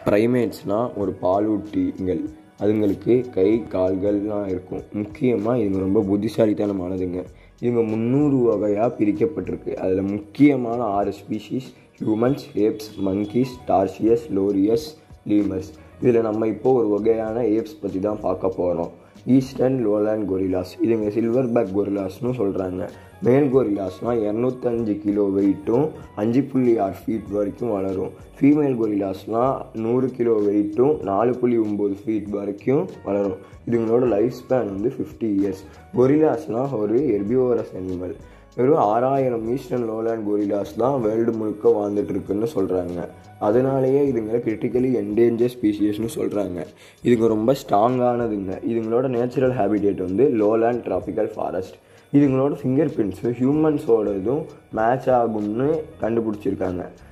ப்ரைமேட்ஸ்னால் ஒரு பாலூட்டிகள் அதுங்களுக்கு கை கால்கள்லாம் இருக்கும் முக்கியமாக இதுங்க ரொம்ப புத்திசாலித்தனமானதுங்க இதுங்க முந்நூறு வகையாக பிரிக்கப்பட்டிருக்கு அதில் முக்கியமான ஆறு species humans apes monkeys tarsiers lorises lemurs இதில் நம்ம இப்போ ஒரு வகையான ஏப்ஸ் பற்றி தான் பார்க்க போகிறோம் ஈஸ்டர்ன் லோலாண்ட் கொரிலாஸ் இதுங்க சில்வர் பேக் கொரிலாஸ்னு சொல்கிறாங்க மேல் கொரிலாஸ்னால் இரநூத்தஞ்சு கிலோ வெயிட்டும் அஞ்சு புள்ளி ஆறு ஃபீட் வரைக்கும் வளரும் ஃபீமேல் கொரிலாஸ்னால் நூறு கிலோ வெயிட்டும் நாலு புள்ளி ஒம்பது ஃபீட் வரைக்கும் வளரும் இதுங்களோட லைஃப் ஸ்பேன் வந்து ஃபிஃப்டி இயர்ஸ் கொரிலாஸ்னால் ஒரு எர்பியோரஸ் அனிமல் வெறும் ஆறாயிரம் ஈஸ்டர்ன் லோலாண்ட் கொரிலாஸ் தான் வேர்ல்டு முழுக்க வாழ்ந்துட்டு இருக்குன்னு சொல்கிறாங்க அதனாலேயே இதுங்க கிரிட்டிக்கலி என்டேஞ்சர் ஸ்பீஷியஸ்னு சொல்கிறாங்க இதுங்க ரொம்ப ஸ்ட்ராங்கானதுங்க இதுங்களோட நேச்சுரல் ஹேபிடேட் வந்து லோலாண்ட் டிராபிக்கல் ஃபாரஸ்ட் இதுங்களோட ஃபிங்கர் பிரிண்ட்ஸு ஹியூமன்ஸோட இதுவும் மேட்ச் ஆகும்னு கண்டுபிடிச்சிருக்காங்க